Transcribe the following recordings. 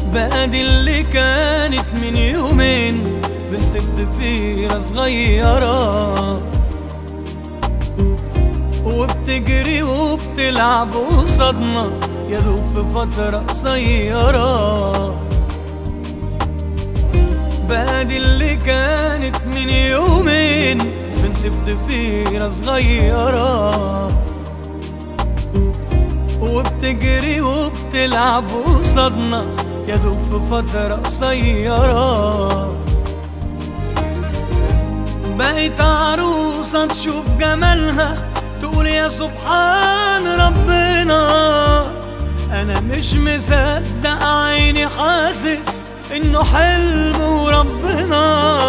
بقى دي اللي كانت من يومين بنت ضفيرة صغيرة وبتجري وبتلعب قصادنا يا دوب في فترة قصيرة بقى دي اللي كانت من يومين بنت بضفيرة صغيرة وبتجري وبتلعب قصادنا يا دوب في فترة قصيرة بقيت عروسة تشوف جمالها تقول يا سبحان ربنا أنا مش مصدق عيني حاسس إنه حلم وربنا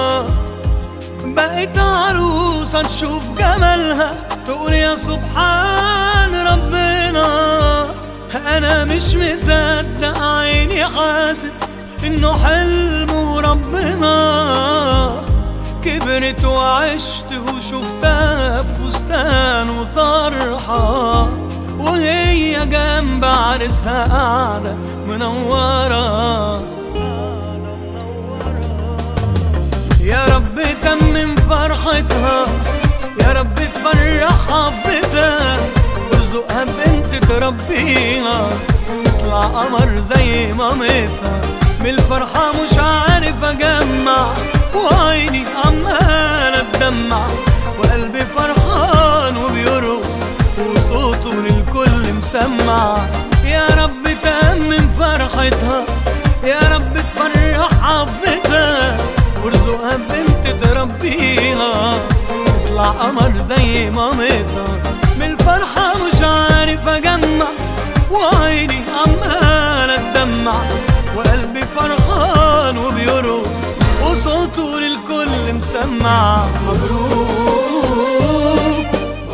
بقيت عروسة تشوف جمالها تقول يا سبحان ربنا أنا مش مصدق عيني حاسس إنه حلم وربنا كبرت وعشت وشفتها بفستان وطرحة وهي جنب عرسها قاعدة منورة يا رب تمم فرحتها يا رب تفرحها ببيتها وارزقها بنت تربيها تطلع قمر زي مامتها من الفرحة مش عارف أجمع وعيني عمالة تدمع وقلبي فرحان وبيرقص وصوته للكل مسمع يا رب تأمن فرحتها يا رب تفرحها ببيتها وارزقها بنت تربيها تطلع قمر زي مامتها من الفرحة مش عارف أجمع وعيني عمالة تدمع وقلبي فرحان وبيرقص وصوته للكل مسمع مبروك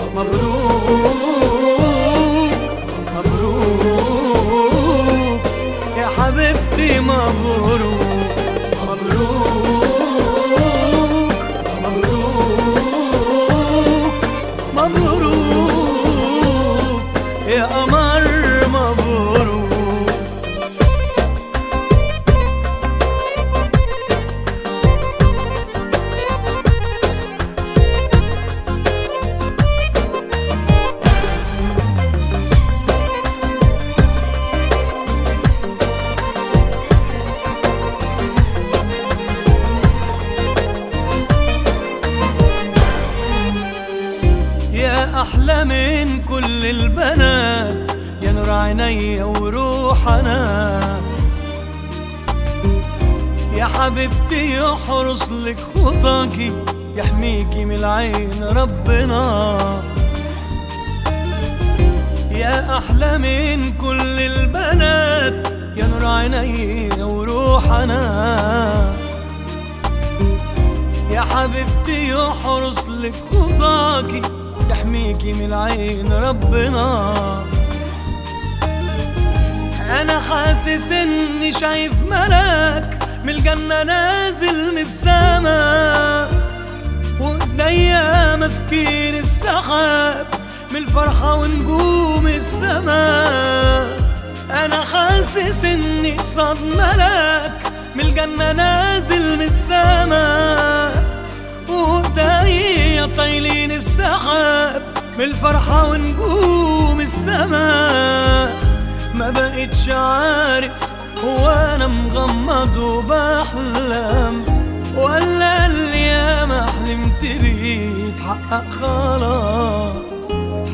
مبروك مبروك يا حبيبتي مبروك مبروك مبروك مبروك يا قمر مبروك يا أحلى من كل البنات يا نور عينيا وروح أنا يا حبيبتي يحرس لك خطاكي يحميكي من العين ربنا يا أحلى من كل البنات يا نور عينيا وروح أنا يا حبيبتي يحرس لك خطاكي يحميكي من العين ربنا انا حاسس اني شايف ملاك من الجنة نازل من السما وايديا ماسكين السحاب من الفرحة ونجوم السما انا حاسس اني قصاد ملاك من الجنة نازل من السما وبداية طايلين السحاب من الفرحة ونجوم السما ما بقتش عارف هو انا مغمض وبحلم ولا اللي ياما حلمت بيه اتحقق خلاص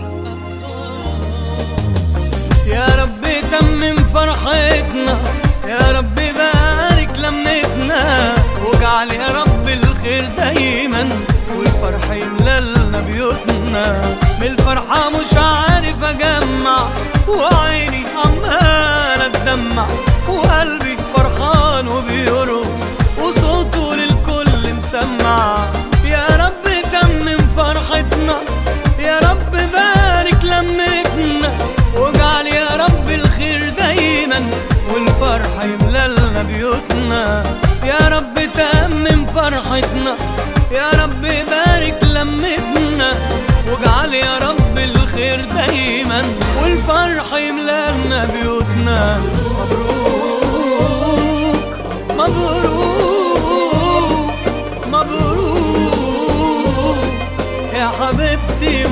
يا رب تمم فرحتنا يا رب بارك لمتنا واجعل يا رب الخير دايما والفرح يملى لنا بيوتنا من الفرحة مش عارف اجمع وعيني عمالة تدمع وقلبي فرحان وبيرقص وصوته للكل مسمع يا رب تمم فرحتنا يا رب بارك لمتنا واجعل يا رب الخير دايما والفرحة يملى لنا بيوتنا يا رب تأمم فرحتنا يا رب بارك لمتنا واجعل يا رب الخير دايما والفرح يملى لنا بيوتنا مبروك حبيبتي